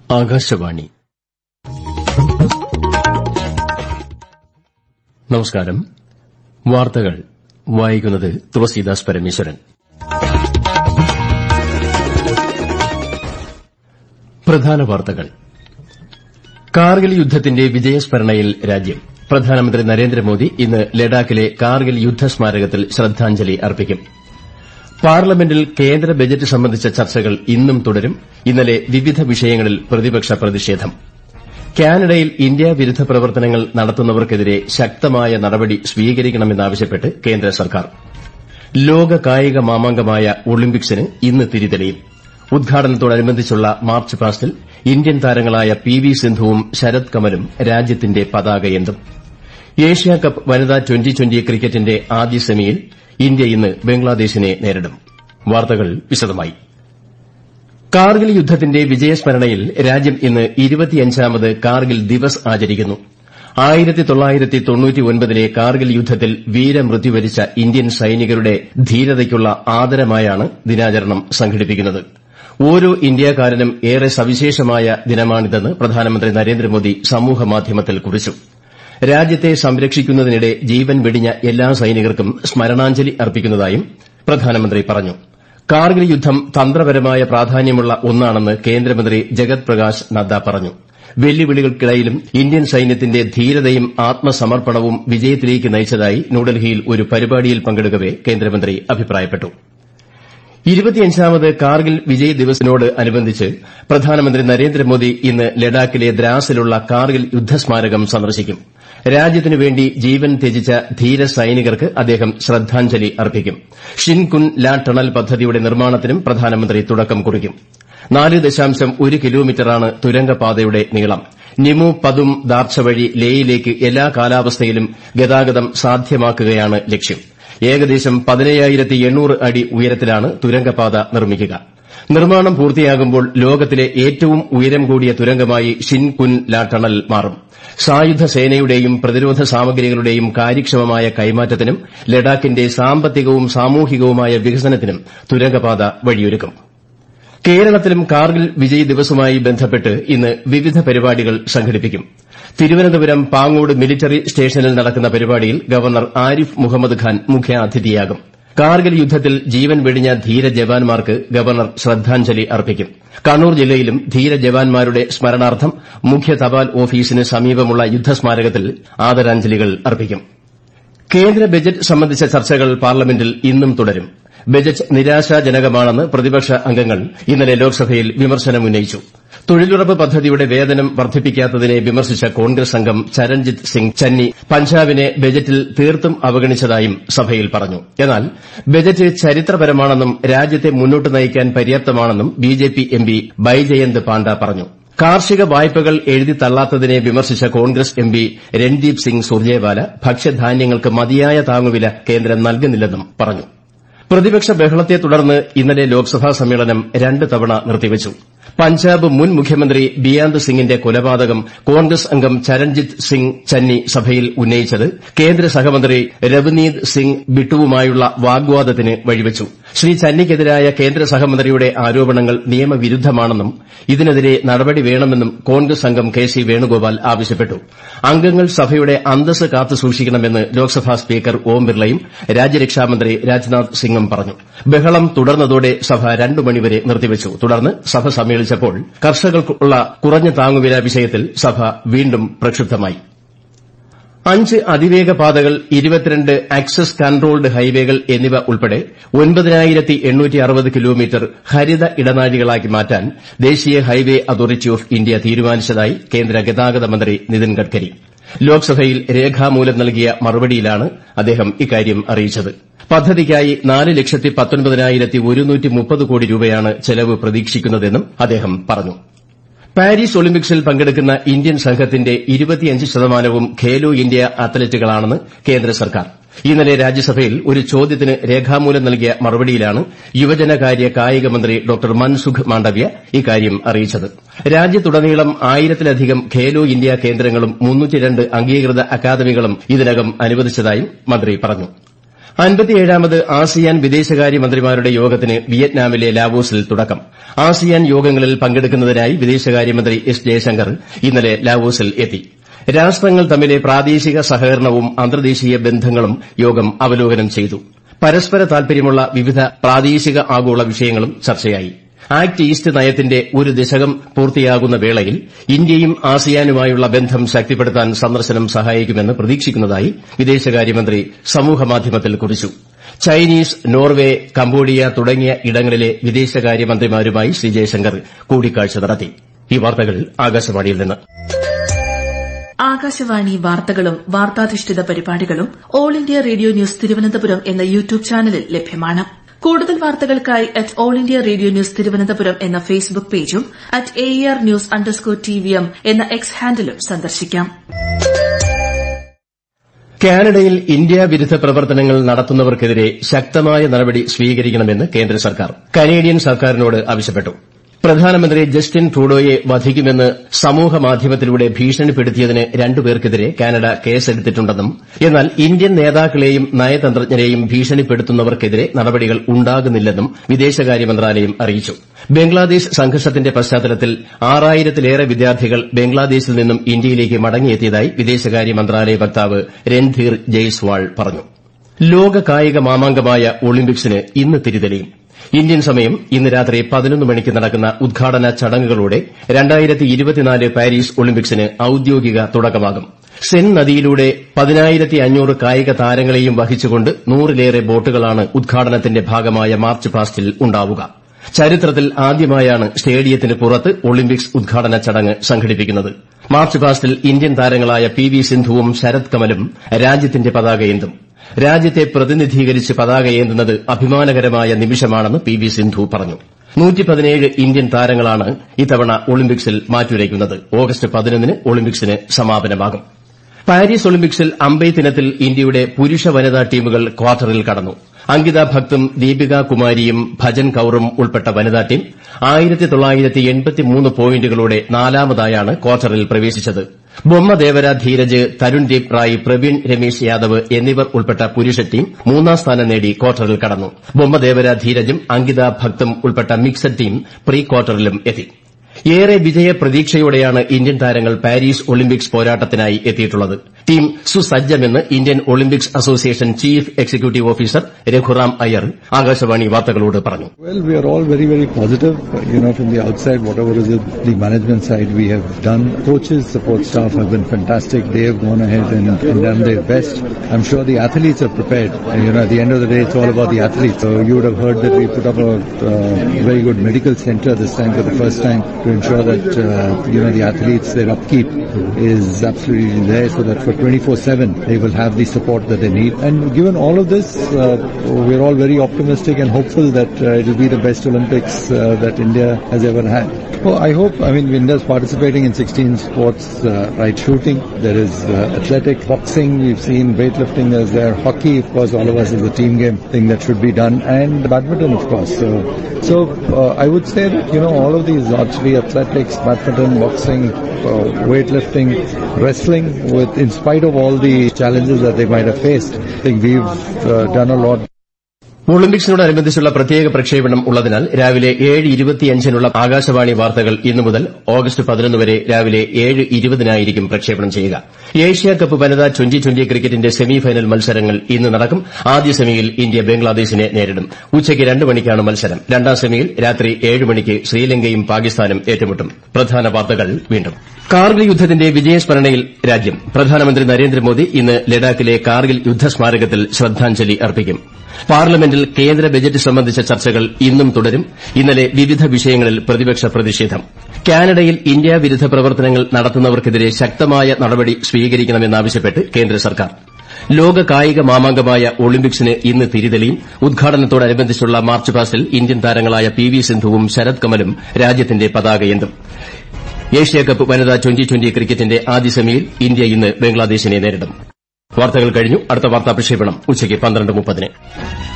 ആകാശവാണി നമസ്കാരം വാർത്തകൾ വായിക്കുന്നത് തുളസീദാസ് പരമേശ്വരൻ പ്രധാന വാർത്തകൾ കാർഗിൽ യുദ്ധത്തിന്റെ വിജയസ്മരണയിൽ രാജ്യം പ്രധാനമന്ത്രി നരേന്ദ്രമോദി ഇന്ന് ലഡാക്കിലെ കാർഗിൽ യുദ്ധസ്മാരകത്തിൽ ശ്രദ്ധാഞ്ജലി അർപ്പിക്കും പാർലമെന്റിൽ കേന്ദ്ര ബജറ്റ് സംബന്ധിച്ച ചർച്ചകൾ ഇന്നും തുടരും ഇന്നലെ വിവിധ വിഷയങ്ങളിൽ പ്രതിപക്ഷ പ്രതിഷേധം കാനഡയിൽ ഇന്ത്യാ വിരുദ്ധ പ്രവർത്തനങ്ങൾ നടത്തുന്നവർക്കെതിരെ ശക്തമായ നടപടി സ്വീകരിക്കണമെന്നാവശ്യപ്പെട്ട് കേന്ദ്ര സർക്കാർ ലോക കായിക മാമാങ്കമായ ഒളിമ്പിക്സിന് ഇന്ന് തിരിതെളിയും ഉദ്ഘാടനത്തോടനുബന്ധിച്ചുള്ള മാർച്ച് പാസ്റ്റിൽ ഇന്ത്യൻ താരങ്ങളായ പി വി സിന്ധുവും ശരത് കമലും രാജ്യത്തിന്റെ പതാകയേന്തും ഏഷ്യാകപ്പ് വനിതാ ട്വന്റി ട്വന്റി ക്രിക്കറ്റിന്റെ ആദ്യ സെമിയിൽ ഇന്ത്യ ഇന്ന് ബംഗ്ലാദേശിനെ നേരിടും വാർത്തകൾ വിശദമായി കാർഗിൽ യുദ്ധത്തിന്റെ വിജയസ്മരണയിൽ രാജ്യം ഇന്ന് ഇരുപത്തിയഞ്ചാമത് കാർഗിൽ ദിവസ് ആചരിക്കുന്നു ലെ കാർഗിൽ യുദ്ധത്തിൽ വീരമൃത്യു വരിച്ച ഇന്ത്യൻ സൈനികരുടെ ധീരതയ്ക്കുള്ള ആദരമായാണ് ദിനാചരണം സംഘടിപ്പിക്കുന്നത് ഓരോ ഇന്ത്യക്കാരനും ഏറെ സവിശേഷമായ ദിനമാണിതെന്ന് പ്രധാനമന്ത്രി നരേന്ദ്രമോദി സമൂഹമാധ്യമത്തിൽ കുറിച്ചു രാജ്യത്തെ സംരക്ഷിക്കുന്നതിനിടെ ജീവൻ വെടിഞ്ഞ എല്ലാ സൈനികർക്കും സ്മരണാഞ്ജലി അർപ്പിക്കുന്നതായും പ്രധാനമന്ത്രി പറഞ്ഞു കാർഗിൽ യുദ്ധം തന്ത്രപരമായ പ്രാധാന്യമുള്ള ഒന്നാണെന്ന് കേന്ദ്രമന്ത്രി ജഗത് പ്രകാശ് നദ്ദ പറഞ്ഞു വെല്ലുവിളികൾക്കിടയിലും ഇന്ത്യൻ സൈന്യത്തിന്റെ ധീരതയും ആത്മസമർപ്പണവും വിജയത്തിലേക്ക് നയിച്ചതായി ന്യൂഡൽഹിയിൽ ഒരു പരിപാടിയിൽ പങ്കെടുക്കവെ കേന്ദ്രമന്ത്രി അഭിപ്രായപ്പെട്ടു ഇരുപത്തിയഞ്ചാമത് കാർഗിൽ വിജയ് ദിവസിനോട് അനുബന്ധിച്ച് പ്രധാനമന്ത്രി നരേന്ദ്രമോദി ഇന്ന് ലഡാക്കിലെ ദ്രാസിലുള്ള കാർഗിൽ യുദ്ധസ്മാരകം സന്ദർശിക്കും രാജ്യത്തിനുവേണ്ടി ജീവൻ ത്യജിച്ച ധീര സൈനികർക്ക് അദ്ദേഹം ശ്രദ്ധാഞ്ജലി അർപ്പിക്കും ഷിൻകുൻ ലാ ടണൽ പദ്ധതിയുടെ നിർമ്മാണത്തിനും പ്രധാനമന്ത്രി തുടക്കം കുറിക്കും നാല് ദശാംശം ഒരു കിലോമീറ്ററാണ് തുരങ്കപാതയുടെ നീളം നിമു പതും ദാർച്ച വഴി ലേയിലേക്ക് എല്ലാ കാലാവസ്ഥയിലും ഗതാഗതം സാധ്യമാക്കുകയാണ് ലക്ഷ്യം ഏകദേശം പതിനയ്യായിരത്തി എണ്ണൂറ് അടി ഉയരത്തിലാണ് തുരങ്കപാത നിർമ്മിക്കുക നിർമ്മാണം പൂർത്തിയാകുമ്പോൾ ലോകത്തിലെ ഏറ്റവും ഉയരം കൂടിയ തുരങ്കമായി ഷിൻകുൻ ലാ ടണൽ മാറും സായുധ സേനയുടെയും പ്രതിരോധ സാമഗ്രികളുടെയും കാര്യക്ഷമമായ കൈമാറ്റത്തിനും ലഡാക്കിന്റെ സാമ്പത്തികവും സാമൂഹികവുമായ വികസനത്തിനും തുരങ്കപാത വഴിയൊരുക്കും കേരളത്തിലും കാർഗിൽ വിജയ് ദിവസുമായി ബന്ധപ്പെട്ട് ഇന്ന് വിവിധ പരിപാടികൾ സംഘടിപ്പിക്കും തിരുവനന്തപുരം പാങ്ങോട് മിലിറ്ററി സ്റ്റേഷനിൽ നടക്കുന്ന പരിപാടിയിൽ ഗവർണർ ആരിഫ് മുഹമ്മദ് ഖാൻ മുഖ്യാതിഥിയാകും കാർഗിൽ യുദ്ധത്തിൽ ജീവൻ വെടിഞ്ഞ ധീര ജവാന്മാർക്ക് ഗവർണർ ശ്രദ്ധാഞ്ജലി അർപ്പിക്കും കണ്ണൂർ ജില്ലയിലും ധീര ജവാന്മാരുടെ സ്മരണാർത്ഥം മുഖ്യ തപാൽ ഓഫീസിന് സമീപമുള്ള യുദ്ധസ്മാരകത്തിൽ ആദരാഞ്ജലികൾ അർപ്പിക്കും കേന്ദ്ര ബജറ്റ് സംബന്ധിച്ച ചർച്ചകൾ പാർലമെന്റിൽ ഇന്നും തുടരും ബജറ്റ് നിരാശാജനകമാണെന്ന് പ്രതിപക്ഷ അംഗങ്ങൾ ഇന്നലെ ലോക്സഭയിൽ വിമർശനമുന്നയിച്ചു തൊഴിലുറപ്പ് പദ്ധതിയുടെ വേതനം വർദ്ധിപ്പിക്കാത്തതിനെ വിമർശിച്ച കോൺഗ്രസ് അംഗം ചരൺജിത് സിംഗ് ചന്നി പഞ്ചാബിനെ ബജറ്റിൽ തീർത്തും അവഗണിച്ചതായും സഭയിൽ പറഞ്ഞു എന്നാൽ ബജറ്റ് ചരിത്രപരമാണെന്നും രാജ്യത്തെ മുന്നോട്ട് നയിക്കാൻ പര്യാപ്തമാണെന്നും ബിജെപി എംപി ബൈജയന്ത് പാണ്ഡ പറഞ്ഞു കാർഷിക വായ്പകൾ എഴുതിത്തള്ളാത്തതിനെ വിമർശിച്ച കോൺഗ്രസ് എംപി രൺദീപ് സിംഗ് സുർജേവാല ഭക്ഷ്യധാന്യങ്ങൾക്ക് മതിയായ താങ്ങുവില കേന്ദ്രം നൽകുന്നില്ലെന്നും പറഞ്ഞു പ്രതിപക്ഷ ബഹളത്തെ തുടർന്ന് ഇന്നലെ ലോക്സഭാ സമ്മേളനം രണ്ട് തവണ നിർത്തിവച്ചു പഞ്ചാബ് മുൻ മുഖ്യമന്ത്രി ബിയാന്ത് സിംഗിന്റെ കൊലപാതകം കോൺഗ്രസ് അംഗം ചരൺജിത് സിംഗ് ചന്നി സഭയിൽ ഉന്നയിച്ചത് കേന്ദ്ര സഹമന്ത്രി രവ്നീത് സിംഗ് ബിട്ടുവുമായുള്ള വാഗ്വാദത്തിന് വഴിവച്ചു ശ്രീ ചന്നിക്കെതിരായ കേന്ദ്ര സഹമന്ത്രിയുടെ ആരോപണങ്ങൾ നിയമവിരുദ്ധമാണെന്നും ഇതിനെതിരെ നടപടി വേണമെന്നും കോൺഗ്രസ് അംഗം കെ സി വേണുഗോപാൽ ആവശ്യപ്പെട്ടു അംഗങ്ങൾ സഭയുടെ അന്തസ് കാത്തുസൂക്ഷിക്കണമെന്ന് ലോക്സഭാ സ്പീക്കർ ഓം ബിർളയും രാജ്യരക്ഷാമന്ത്രി രാജ്നാഥ് സിംഗും പറഞ്ഞു ബഹളം തുടർന്നതോടെ സഭ രണ്ടു മണിവരെ നിർത്തിവച്ചു തുടർന്ന് സഭ സമ്മേളിച്ചപ്പോൾ കർഷകർക്കുള്ള കുറഞ്ഞ താങ്ങുവില വിഷയത്തിൽ സഭ വീണ്ടും പ്രക്ഷുബ്ധമായി അഞ്ച് അതിവേഗ പാതകൾ ഇരുപത്തിരണ്ട് ആക്സസ് കൺട്രോൾഡ് ഹൈവേകൾ എന്നിവ ഉൾപ്പെടെ കിലോമീറ്റർ ഹരിത ഇടനാഴികളാക്കി മാറ്റാൻ ദേശീയ ഹൈവേ അതോറിറ്റി ഓഫ് ഇന്ത്യ തീരുമാനിച്ചതായി കേന്ദ്ര ഗതാഗത മന്ത്രി നിതിൻ ഗഡ്കരി ലോക്സഭയിൽ രേഖാമൂലം നൽകിയ മറുപടിയിലാണ് അദ്ദേഹം ഇക്കാര്യം അറിയിച്ചത് പദ്ധതിക്കായി നാല് ലക്ഷത്തി പത്തൊൻപതിനായിരത്തി ഒരുന്നൂറ്റി മുപ്പത് കോടി രൂപയാണ് ചെലവ് പ്രതീക്ഷിക്കുന്നതെന്നും അദ്ദേഹം പറഞ്ഞു പാരീസ് ഒളിമ്പിക്സിൽ പങ്കെടുക്കുന്ന ഇന്ത്യൻ സംഘത്തിന്റെ ഇരുപത്തിയഞ്ച് ശതമാനവും ഖേലോ ഇന്ത്യ അത്ലറ്റുകളാണെന്ന് കേന്ദ്ര സർക്കാർ ഇന്നലെ രാജ്യസഭയിൽ ഒരു ചോദ്യത്തിന് രേഖാമൂലം നൽകിയ മറുപടിയിലാണ് യുവജനകാര്യ കായിക മന്ത്രി ഡോക്ടർ മൻസുഖ് മാണ്ഡവ്യ ഇക്കാര്യം അറിയിച്ചത് രാജ്യത്തുടനീളം ആയിരത്തിലധികം ഖേലോ ഇന്ത്യ കേന്ദ്രങ്ങളും അംഗീകൃത അക്കാദമികളും ഇതിനകം അനുവദിച്ചതായും മന്ത്രി പറഞ്ഞു അൻപത്തിയേഴാമത് ആസിയാൻ വിദേശകാര്യമന്ത്രിമാരുടെ യോഗത്തിന് വിയറ്റ്നാമിലെ ലാവോസിൽ തുടക്കം ആസിയാൻ യോഗങ്ങളിൽ പങ്കെടുക്കുന്നതിനായി വിദേശകാര്യമന്ത്രി എസ് ജയശങ്കർ ഇന്നലെ ലാവോസിൽ എത്തി രാഷ്ട്രങ്ങൾ തമ്മിലെ പ്രാദേശിക സഹകരണവും അന്തർദേശീയ ബന്ധങ്ങളും യോഗം അവലോകനം ചെയ്തു പരസ്പര താൽപര്യമുള്ള വിവിധ പ്രാദേശിക ആഗോള വിഷയങ്ങളും ചർച്ചയായി ആക്ട് ഈസ്റ്റ് നയത്തിന്റെ ഒരു ദശകം പൂർത്തിയാകുന്ന വേളയിൽ ഇന്ത്യയും ആസിയാനുമായുള്ള ബന്ധം ശക്തിപ്പെടുത്താൻ സന്ദർശനം സഹായിക്കുമെന്ന് പ്രതീക്ഷിക്കുന്നതായി വിദേശകാര്യമന്ത്രി സമൂഹമാധ്യമത്തിൽ കുറിച്ചു ചൈനീസ് നോർവെ കംബോഡിയ തുടങ്ങിയ ഇടങ്ങളിലെ വിദേശകാര്യമന്ത്രിമാരുമായി ശ്രീ ജയശങ്കർ കൂടിക്കാഴ്ച നടത്തി ഈ വാർത്തകൾ ആകാശവാണിയിൽ നിന്ന് ആകാശവാണി വാർത്തകളും വാർത്താധിഷ്ഠിത പരിപാടികളും all India radio news Thiruvananthapuram എന്ന യൂട്യൂബ് ചാനലിൽ ലഭ്യമാണ് കൂടുതൽ വാർത്തകൾക്കായി at all India radio news Thiruvananthapuram എന്ന ഫേസ്ബുക്ക് പേജും at A R news underscore T V M എന്ന എക്സ് ഹാൻഡിലും സന്ദർശിക്കാം കാനഡയിൽ ഇന്ത്യാ വിരുദ്ധ പ്രവർത്തനങ്ങൾ നടത്തുന്നവർക്കെതിരെ ശക്തമായ നടപടി സ്വീകരിക്കണമെന്ന് കേന്ദ്ര സർക്കാർ കനേഡിയൻ സർക്കാരിനോട് ആവശ്യപ്പെട്ടു പ്രധാനമന്ത്രി ജസ്റ്റിൻ ട്രൂഡോയെ വധിക്കുമെന്ന് സമൂഹമാധ്യമത്തിലൂടെ ഭീഷണിപ്പെടുത്തിയതിന് രണ്ടുപേർക്കെതിരെ കാനഡ കേസെടുത്തിട്ടുണ്ടെന്നും എന്നാൽ ഇന്ത്യൻ നേതാക്കളെയും നയതന്ത്രജ്ഞരെയും ഭീഷണിപ്പെടുത്തുന്നവർക്കെതിരെ നടപടികൾ ഉണ്ടാകുന്നില്ലെന്നും വിദേശകാര്യ മന്ത്രാലയം അറിയിച്ചു ബംഗ്ലാദേശ് സംഘർഷത്തിന്റെ പശ്ചാത്തലത്തിൽ ആറായിരത്തിലേറെ വിദ്യാർത്ഥികൾ ബംഗ്ലാദേശിൽ നിന്നും ഇന്ത്യയിലേക്ക് മടങ്ങിയെത്തിയതായി വിദേശകാര്യ മന്ത്രാലയ വക്താവ് രൺധീർ ജയ്സ്വാൾ പറഞ്ഞു ലോക കായിക മാമാങ്കമായ ഒളിമ്പിക്സിന് ഇന്ന് തിരിതെളിയും ഇന്ത്യൻ സമയം ഇന്ന് രാത്രി പതിനൊന്ന് മണിക്ക് നടക്കുന്ന ഉദ്ഘാടന ചടങ്ങുകളോടെ പാരീസ് ഒളിമ്പിക്സിന് ഔദ്യോഗിക തുടക്കമാകും സെൻ നദിയിലൂടെ പതിനായിരത്തി അഞ്ഞൂറ് കായിക താരങ്ങളെയും വഹിച്ചുകൊണ്ട് നൂറിലേറെ ബോട്ടുകളാണ് ഉദ്ഘാടനത്തിന്റെ ഭാഗമായ മാർച്ച് പാസ്റ്റിൽ ഉണ്ടാവുക ചരിത്രത്തിൽ ആദ്യമായാണ് സ്റ്റേഡിയത്തിന് പുറത്ത് ഒളിമ്പിക്സ് ഉദ്ഘാടന ചടങ്ങ് സംഘടിപ്പിക്കുന്നത് മാർച്ച് പാസ്റ്റിൽ ഇന്ത്യൻ താരങ്ങളായ പി വി സിന്ധുവും ശരത് കമലും രാജ്യത്തിന്റെ പതാകയേന്തും രാജ്യത്തെ പ്രതിനിധീകരിച്ച് പതാകയേന്തുന്നത് അഭിമാനകരമായ നിമിഷമാണെന്ന് പി വി സിന്ധു പറഞ്ഞു ഇന്ത്യൻ താരങ്ങളാണ് ഇത്തവണ ഒളിമ്പിക്സിൽ മാറ്റുരയ്ക്കുന്നത് ഓഗസ്റ്റ് പതിനൊന്നിന് ഒളിമ്പിക്സിന് സമാപനമാകും പാരീസ് ഒളിമ്പിക്സിൽ അമ്പെയ്ത്തിനത്തിൽ ഇന്ത്യയുടെ പുരുഷ വനിതാ ടീമുകൾ ക്വാർട്ടറിൽ കടന്നു അങ്കിത ഭക്തും ദീപിക കുമാരിയും ഭജൻ കൌറും ഉൾപ്പെട്ട വനിതാ ടീം പോയിന്റുകളോടെ നാലാമതായാണ് ക്വാർട്ടറിൽ പ്രവേശിച്ചത് ബൊമ്മദേവര ധീരജ് തരുൺദീപ് റായ് പ്രവീൺ രമേശ് യാദവ് എന്നിവർ ഉൾപ്പെട്ട പുരുഷ ടീം മൂന്നാം സ്ഥാനം നേടി ക്വാർട്ടറിൽ കടന്നു ബൊമ്മദേവര ധീരജും അങ്കിത ഭക്തും ഉൾപ്പെട്ട മിക്സഡ് ടീം പ്രീ ക്വാർട്ടറിലും എത്തി ഏറെ വിജയപ്രതീക്ഷയോടെയാണ് ഇന്ത്യൻ താരങ്ങൾ പാരീസ് ഒളിമ്പിക്സ് പോരാട്ടത്തിനായി എത്തിയിട്ടുള്ളത് ടീം സുസജ്ജമെന്ന് Indian Olympics association chief executive officer Raghuram Iyer Akashvani വാർത്തകളോട് പറഞ്ഞു Well, we are all very, very positive. You know, from the outside, whatever is it, the management side, we have done. Coaches, support staff have been fantastic. They have gone ahead and, and done their best. I'm sure the athletes are prepared. And, you know, at the end of the day, it's all about the athletes. So you would have heard that we put up a uh, very good medical center this time for the first time to ensure that, uh, you know, the athletes, their upkeep is absolutely there so that for 24-7 they will have the support that they need. And given all of this, uh, we're all very optimistic and hopeful that uh, it will be the best Olympics uh, that India has ever had. Well, I hope, I mean, India's participating in 16 sports, uh, right, shooting, there is uh, athletic, boxing, we've seen weightlifting, there's there, hockey, of course, all of us is a team game thing that should be done, and badminton, of course. So, so uh, I would say that, you know, all of these archery, athletics, badminton, boxing, uh, weightlifting, wrestling, with, in spite of all the challenges that they might have faced, I think we've uh, done a lot ഒളിമ്പിക്സിനോടനുബന്ധിച്ചുള്ള പ്രത്യേക പ്രക്ഷേപണം ഉള്ളതിനാൽ രാവിലെ ഏഴ് ഇരുപത്തിയഞ്ചിനുള്ള ആകാശവാണി വാർത്തകൾ ഇന്നു മുതൽ August പതിനൊന്ന് വരെ രാവിലെ ഏഴ് ഇരുപതിനായിരിക്കും പ്രക്ഷേപണം ചെയ്യുക ഏഷ്യ കപ്പ് വനിതാ ട്വന്റി ട്വന്റി ക്രിക്കറ്റിന്റെ സെമി ഫൈനൽ മത്സരങ്ങൾ ഇന്ന് നടക്കും ആദ്യ സെമിയിൽ ഇന്ത്യ ബംഗ്ലാദേശിനെ നേരിടും ഉച്ചയ്ക്ക് രണ്ട് മണിക്കാണ് മത്സരം രണ്ടാം സെമിയിൽ രാത്രി ഏഴ് മണിക്ക് ശ്രീലങ്കയും പാകിസ്ഥാനും ഏറ്റുമുട്ടും പ്രധാന വാർത്തകൾ വീണ്ടും കാർഗിൽ യുദ്ധത്തിന്റെ വിജയസ്മരണയിൽ രാജ്യം പ്രധാനമന്ത്രി നരേന്ദ്രമോദി ഇന്ന് ലഡാക്കിലെ കാർഗിൽ യുദ്ധസ്മാരകത്തിൽ ശ്രദ്ധാഞ്ജലി അർപ്പിക്കും പാർലമെന്റിൽ കേന്ദ്ര ബജറ്റ് സംബന്ധിച്ച ചർച്ചകൾ ഇന്നും തുടരും ഇന്നലെ വിവിധ വിഷയങ്ങളിൽ പ്രതിപക്ഷ പ്രതിഷേധം കാനഡയിൽ ഇന്ത്യാ വിരുദ്ധ പ്രവർത്തനങ്ങൾ നടത്തുന്നവർക്കെതിരെ ശക്തമായ നടപടി സ്വീകരിക്കണമെന്നാവശ്യപ്പെട്ട് കേന്ദ്ര സർക്കാർ ലോക കായിക മാമാങ്കമായ ഒളിമ്പിക്സിന് ഇന്ന് തിരിതെളിയും ഉദ്ഘാടനത്തോടനുബന്ധിച്ചുള്ള മാർച്ച് പാസ്റ്റിൽ ഇന്ത്യൻ താരങ്ങളായ പി വി സിന്ധുവും ശരത് കമലും രാജ്യത്തിന്റെ പതാകയേന്തും ഏഷ്യാകപ്പ് വനിതാ ട്വന്റി ട്വന്റി ക്രിക്കറ്റിന്റെ ആദ്യ സെമിയിൽ ഇന്ത്യ ഇന്ന് ബംഗ്ലാദേശിനെ നേരിടും വാർത്തകൾ കഴിഞ്ഞു അടുത്ത വാർത്താ പ്രക്ഷേപണം ഉച്ചയ്ക്ക് പന്ത്രണ്ട് മുപ്പതിന്